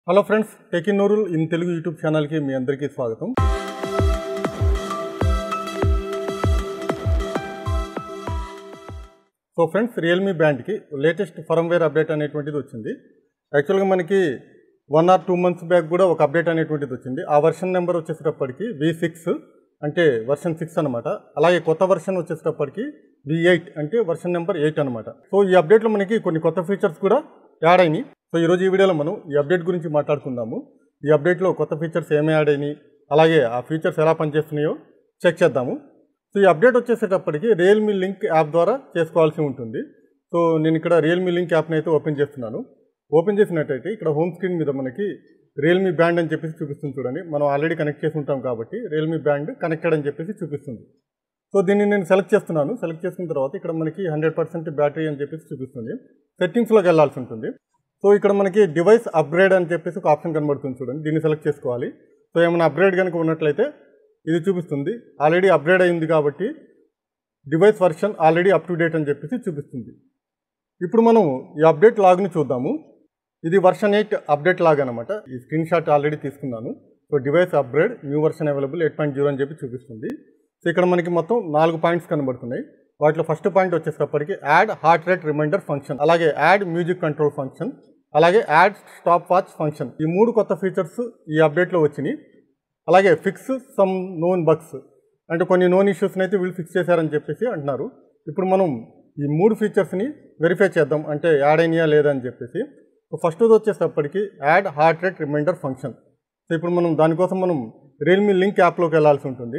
hello friends tech in Nurul in Telugu YouTube ఛానల్కి మీ అందరికీ స్వాగతం సో ఫ్రెండ్స్ రియల్మీ బ్యాండ్కి లేటెస్ట్ ఫర్మ్వేర్ అప్డేట్ అనేటువంటిది వచ్చింది యాక్చువల్గా మనకి one or two months back కూడా ఒక అప్డేట్ అనేటువంటిది వచ్చింది ఆ వర్షన్ నెంబర్ వచ్చేసేటప్పటికి వి సిక్స్ అంటే వర్షన్ సిక్స్ అనమాట అలాగే కొత్త వర్షన్ వచ్చేసేటప్పటికి వి ఎయిట్ అంటే వర్షన్ నెంబర్ ఎయిట్ అనమాట సో ఈ అప్డేట్లో మనకి కొన్ని కొత్త ఫీచర్స్ కూడా యాడ్ అయినాయి సో ఈరోజు ఈ వీడియోలో మనం ఈ అప్డేట్ గురించి మాట్లాడుకుందాము ఈ అప్డేట్లో కొత్త ఫీచర్స్ ఏమి యాడ్ అయినాయి అలాగే ఆ ఫీచర్స్ ఎలా పనిచేస్తున్నాయో చెక్ చేద్దాము సో ఈ అప్డేట్ వచ్చేసేటప్పటికి రియల్మీ లింక్ యాప్ ద్వారా చేసుకోవాల్సి ఉంటుంది సో నేను ఇక్కడ రియల్మీ లింక్ యాప్ని అయితే ఓపెన్ చేస్తున్నాను ఓపెన్ చేసినట్టయితే ఇక్కడ హోమ్ స్క్రీన్ మీద మనకి రియల్మీ బ్యాండ్ అని చెప్పేసి చూపిస్తుంది చూడండి మనం ఆల్రెడీ కనెక్ట్ చేసి ఉంటాం కాబట్టి రియల్మీ బ్యాండ్ కనెక్టెడ్ అని చెప్పేసి చూపిస్తుంది సో దీన్ని నేను సెలెక్ట్ చేస్తున్నాను సెలెక్ట్ చేసిన తర్వాత ఇక్కడ మనకి హండ్రెడ్ పర్సెంట్ బ్యాటరీ అని చెప్పేసి చూపిస్తుంది సెట్టింగ్స్లోకి వెళ్ళాల్సి ఉంటుంది సో ఇక్కడ మనకి డివైస్ అప్గ్రేడ్ అని చెప్పేసి ఒక ఆప్షన్ కనబడుతుంది చూడండి దీన్ని సెలెక్ట్ చేసుకోవాలి సో ఏమైనా అప్గ్రేడ్ కనుక ఉన్నట్లయితే ఇది చూపిస్తుంది ఆల్రెడీ అప్గ్రేడ్ అయింది కాబట్టి device version already up to date అని చెప్పేసి చూపిస్తుంది ఇప్పుడు మనం ఈ అప్డేట్ లాగ్ని చూద్దాము ఇది వర్షన్ ఎయిట్ అప్డేట్ లాగ్ అనమాట ఈ స్క్రీన్ షాట్ ఆల్రెడీ తీసుకున్నాను so device upgrade new version available eight point zero అని చెప్పి చూపిస్తుంది సో ఇక్కడ మనకి మొత్తం నాలుగు పాయింట్స్ కనబడుతున్నాయి వాటిలో ఫస్ట్ పాయింట్ వచ్చేసరికి add heart rate reminder function అలాగే యాడ్ మ్యూజిక్ కంట్రోల్ ఫంక్షన్ అలాగే యాడ్ స్టాప్ వాచ్ ఫంక్షన్ ఈ మూడు కొత్త ఫీచర్స్ ఈ అప్డేట్లో వచ్చినాయి అలాగే ఫిక్స్ సమ్ నోన్ బగ్స్ అంటే కొన్ని నోన్ ఇష్యూస్ని అయితే వీళ్ళు ఫిక్స్ చేశారని చెప్పేసి అంటున్నారు ఇప్పుడు మనం ఈ మూడు ఫీచర్స్ని వెరిఫై చేద్దాం అంటే యాడ్ అయినాయా లేదా అని చెప్పేసి సో ఫస్ట్ వచ్చేటప్పటికి add heart rate reminder function so ఇప్పుడు మనం దానికోసం మనం రియల్మీ లింక్ యాప్లోకి వెళ్ళాల్సి ఉంటుంది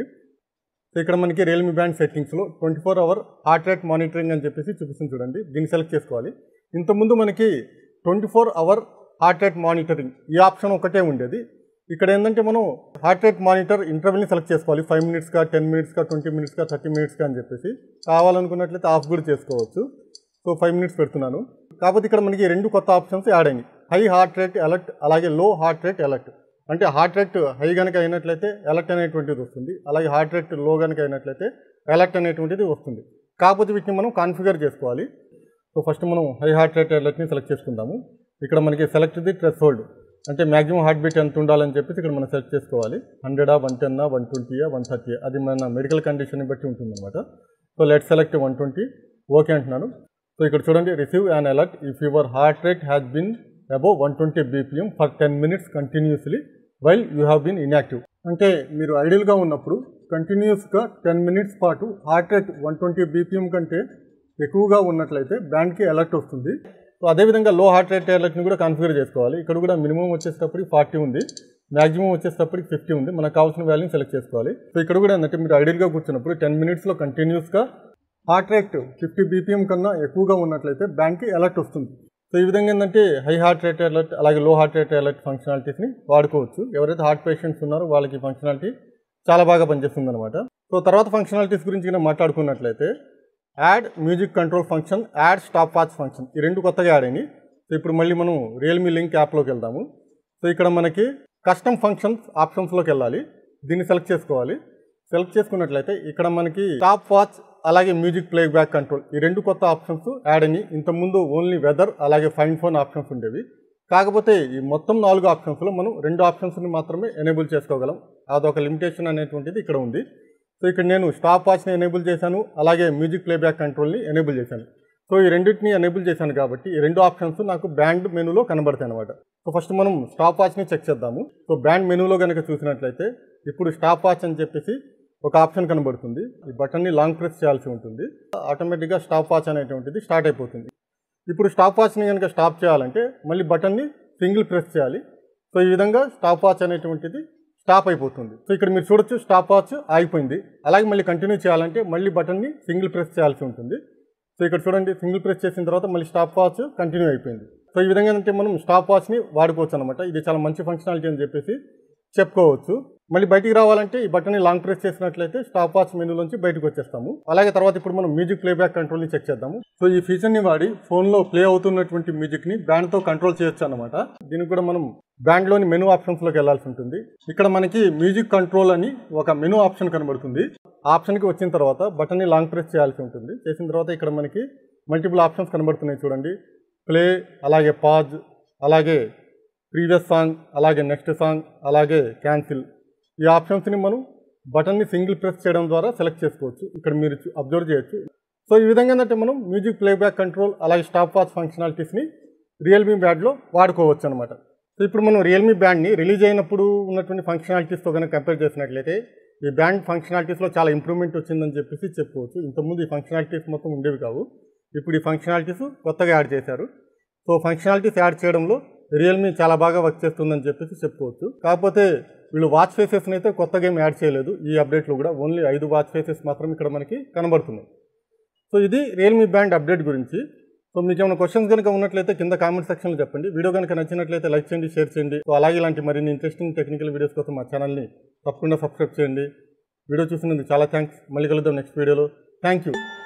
సో ఇక్కడ మనకి రియల్మీ బ్యాండ్ సెట్టింగ్స్లో twenty four hour heart rate monitoring అని చెప్పేసి చూపిస్తుంది చూడండి దీన్ని సెలెక్ట్ చేసుకోవాలి ఇంతకుముందు మనకి twenty four hour heart rate monitoring ఈ ఆప్షన్ ఒకటే ఉండేది ఇక్కడ ఏంటంటే మనం హార్ట్ రేట్ మానిటర్ ఇంటర్వెల్ని సెలెక్ట్ చేసుకోవాలి ఫైవ్ మినిట్స్గా టెన్ మినిట్స్గా ట్వంటీ మినిట్స్గా థర్టీ మినిట్స్గా అని చెప్పేసి కావాలనుకున్నట్లయితే ఆఫ్ కూడా చేసుకోవచ్చు సో ఫైవ్ మినిట్స్ పెడుతున్నాను కాకపోతే ఇక్కడ మనకి రెండు కొత్త ఆప్షన్స్ యాడ్ అయినాయి హై హార్ట్ రేట్ అలర్ట్ అలాగే లో హార్ట్ రేట్ అలర్ట్ అంటే హార్ట్ రేట్ హై కనుక అయినట్లయితే అలర్ట్ అనేటువంటిది వస్తుంది అలాగే హార్ట్ రేట్ లో కనుక అయినట్లయితే అలర్ట్ అనేటువంటిది వస్తుంది కాకపోతే వీటిని మనం కాన్ఫిగర్ చేసుకోవాలి సో ఫస్ట్ మనం హై హార్ట్ రేట్ అలర్ట్ని సెలెక్ట్ చేసుకుందాము ఇక్కడ మనకి సెలెక్ట్ ది ట్రెస్ హోల్డ్ అంటే మ్యాక్సిమం హార్ట్ బీట్ ఎంత ఉండాలని చెప్పేసి ఇక్కడ మనం సెలెక్ట్ చేసుకోవాలి హండ్రెడా వన్ టెన్నా వన్ ట్వంటీయా వన్ థర్టీయా అది మన మెడికల్ కండిషన్ని బట్టి ఉంటుందన్నమాట so let select one twenty okay అంటున్నాను సో ఇక్కడ చూడండి receive an alert if your heart rate has been above one twenty BPM for ten minutes continuously while you have been inactive అంటే మీరు ఐడియల్గా ఉన్నప్పుడు కంటిన్యూస్గా టెన్ మినిట్స్ పాటు heart rate one twenty BPM కంటే ఎక్కువగా ఉన్నట్లయితే బ్యాండ్కి అలర్ట్ వస్తుంది సో అదేవిధంగా లో హార్ట్ రేట్ అలర్ట్ని కూడా కాన్ఫిగర్ చేసుకోవాలి ఇక్కడ కూడా మినిమం వచ్చేటప్పటికి ఫార్టీ ఉంది మాక్సిమం వచ్చేటప్పటికి ఫిఫ్టీ ఉంది మనకు కావాల్సిన వాల్యూని సెలెక్ట్ చేసుకోవాలి సో ఇక్కడ కూడా ఏంటంటే మీరు ఐడియల్గా కూర్చున్నప్పుడు టెన్ మినిట్స్లో కంటిన్యూస్గా హార్ట్ రేట్ ఫిఫ్టీ బీపీఎం కన్నా ఎక్కువగా ఉన్నట్లయితే బ్యాంక్కి అలర్ట్ వస్తుంది సో ఈ విధంగా ఏంటంటే హై హార్ట్ రేట్ అలర్ట్ అలాగే లో హార్ట్ రేట్ అలర్ట్ ఫంక్షనాలిటీస్ని వాడుకోవచ్చు ఎవరైతే హార్ట్ పేషెంట్స్ ఉన్నారో వాళ్ళకి ఫంక్షనాలిటీ చాలా బాగా పనిచేస్తుంది అనమాట సో తర్వాత ఫంక్షనాలిటీస్ గురించి మనం మాట్లాడుకున్నట్లయితే add music control function add stopwatch function ఈ రెండు కొత్తగా యాడ్ అయినాయి సో ఇప్పుడు మళ్ళీ మనం రియల్మీ లింక్ యాప్లోకి వెళ్దాము సో ఇక్కడ మనకి కస్టమ్ ఫంక్షన్స్ ఆప్షన్స్లోకి వెళ్ళాలి దీన్ని సెలెక్ట్ చేసుకోవాలి సెలెక్ట్ చేసుకున్నట్లయితే ఇక్కడ మనకి స్టాప్ వాచ్ అలాగే మ్యూజిక్ ప్లే బ్యాక్ కంట్రోల్ ఈ రెండు కొత్త ఆప్షన్స్ యాడ్ అయినాయి ఇంతకుముందు ఓన్లీ వెదర్ అలాగే ఫైన్ ఫోన్ ఆప్షన్స్ ఉండేవి కాకపోతే ఈ మొత్తం నాలుగు ఆప్షన్స్లో మనం రెండు ఆప్షన్స్ని మాత్రమే ఎనేబుల్ చేసుకోగలం అదొక లిమిటేషన్ అనేటువంటిది ఇక్కడ ఉంది సో ఇక్కడ నేను స్టాప్ వాచ్ని ఎనేబుల్ చేశాను అలాగే మ్యూజిక్ ప్లేబ్యాక్ కంట్రోల్ని ఎనేబుల్ చేశాను సో ఈ రెండింటిని ఎనేబుల్ చేశాను కాబట్టి ఈ రెండు ఆప్షన్స్ నాకు బ్యాండ్ మెనూలో కనబడతాయి అనమాట సో ఫస్ట్ మనం స్టాప్ వాచ్ని చెక్ చేద్దాము సో బ్యాండ్ మెనూలో కనుక చూసినట్లయితే ఇప్పుడు స్టాప్ వాచ్ అని చెప్పేసి ఒక ఆప్షన్ కనబడుతుంది ఈ బటన్ని లాంగ్ ప్రెస్ చేయాల్సి ఉంటుంది ఆటోమేటిక్గా స్టాప్ వాచ్ అనేటువంటిది స్టార్ట్ అయిపోతుంది ఇప్పుడు స్టాప్ వాచ్ని కనుక స్టాప్ చేయాలంటే మళ్ళీ బటన్ని సింగిల్ ప్రెస్ చేయాలి సో ఈ విధంగా స్టాప్ వాచ్ అనేటువంటిది స్టాప్ అయిపోతుంది సో ఇక్కడ మీరు చూడొచ్చు స్టాప్ వాచ్ ఆగిపోయింది అలాగే మళ్ళీ కంటిన్యూ చేయాలంటే మళ్ళీ బటన్ని సింగిల్ ప్రెస్ చేయాల్సి ఉంటుంది సో ఇక్కడ చూడండి సింగిల్ ప్రెస్ చేసిన తర్వాత మళ్ళీ స్టాప్ వాచ్ కంటిన్యూ అయిపోయింది సో ఈ విధంగా అంటే మనం స్టాప్ వాచ్ని వాడుకోవచ్చు అనమాట ఇది చాలా మంచి ఫంక్షనాలిటీ అని చెప్పేసి చెప్పుకోవచ్చు మళ్ళీ బయటికి రావాలంటే ఈ బటన్ని లాంగ్ ప్రెస్ చేసినట్లయితే స్టాప్ వాచ్ మెనూలోంచి బయటకు వచ్చేస్తాము అలాగే తర్వాత ఇప్పుడు మనం మ్యూజిక్ ప్లేబ్యాక్ కంట్రోల్ని చెక్ చేద్దాము సో ఈ ఫీచర్ని వాడి ఫోన్లో ప్లే అవుతున్నటువంటి మ్యూజిక్ని బ్యాండ్తో కంట్రోల్ చేయొచ్చు అనమాట దీనికి కూడా మనం బ్యాండ్లోని మెనూ ఆప్షన్స్లోకి వెళ్ళాల్సి ఉంటుంది ఇక్కడ మనకి మ్యూజిక్ కంట్రోల్ అని ఒక మెనూ ఆప్షన్ కనబడుతుంది ఆప్షన్కి వచ్చిన తర్వాత బటన్ని లాంగ్ ప్రెస్ చేయాల్సి ఉంటుంది చేసిన తర్వాత ఇక్కడ మనకి మల్టిపుల్ ఆప్షన్స్ కనబడుతున్నాయి చూడండి ప్లే అలాగే పాజ్ అలాగే ప్రీవియస్ సాంగ్ అలాగే నెక్స్ట్ సాంగ్ అలాగే క్యాన్సిల్ ఈ ఆప్షన్స్ని మనం బటన్ని సింగిల్ ప్రెస్ చేయడం ద్వారా సెలెక్ట్ చేసుకోవచ్చు ఇక్కడ మీరు అబ్జర్వ్ చేయొచ్చు సో ఈ విధంగా ఏంటంటే మనం మ్యూజిక్ ప్లేబ్యాక్ కంట్రోల్ అలాగే స్టాప్ వాచ్ ఫంక్షనాలిటీస్ని రియల్మీ బ్యాడ్లో వాడుకోవచ్చు అనమాట సో ఇప్పుడు మనం రియల్మీ బ్యాండ్ని రిలీజ్ అయినప్పుడు ఉన్నటువంటి ఫంక్షనాలిటీస్తో కనుక కంపేర్ చేసినట్లయితే ఈ బ్యాండ్ ఫంక్షనాలిటీస్లో చాలా ఇంప్రూవ్మెంట్ వచ్చిందని చెప్పేసి చెప్పుకోవచ్చు ఇంతకుముందు ఈ ఫంక్షనాలిటీస్ మొత్తం ఉండేవి కావు ఇప్పుడు ఈ ఫంక్షనాలిటీస్ కొత్తగా యాడ్ చేశారు సో ఫంక్షనాలిటీస్ యాడ్ చేయడంలో రియల్మీ చాలా బాగా వర్క్ చేస్తుందని చెప్పేసి చెప్పుకోవచ్చు కాకపోతే వీళ్ళు వాచ్ ఫేసెస్ని అయితే కొత్తగా ఏం యాడ్ చేయలేదు ఈ అప్డేట్లో కూడా ఓన్లీ ఐదు వాచ్ ఫేసెస్ మాత్రం ఇక్కడ మనకి కనబడుతున్నాయి సో ఇది రియల్మీ బ్యాండ్ అప్డేట్ గురించి సో మీకు ఏమైనా క్వశ్చన్స్ కనుక ఉన్నట్లయితే కింద కామెంట్ సెక్షన్లో చెప్పండి వీడియో కనుక నచ్చినట్లయితే లైక్ చేయండి షేర్ చేయండి సో అలాగే ఇలాంటి మరిన్ని ఇంట్రెస్టింగ్ టెక్నికల్ వీడియోస్ కోసం మా ఛానల్ని తప్పకుండా సబ్స్క్రైబ్ చేయండి వీడియో చూసినందుకు చాలా థ్యాంక్స్ మళ్ళీ కలుద్దాం నెక్స్ట్ వీడియోలో థ్యాంక్ యూ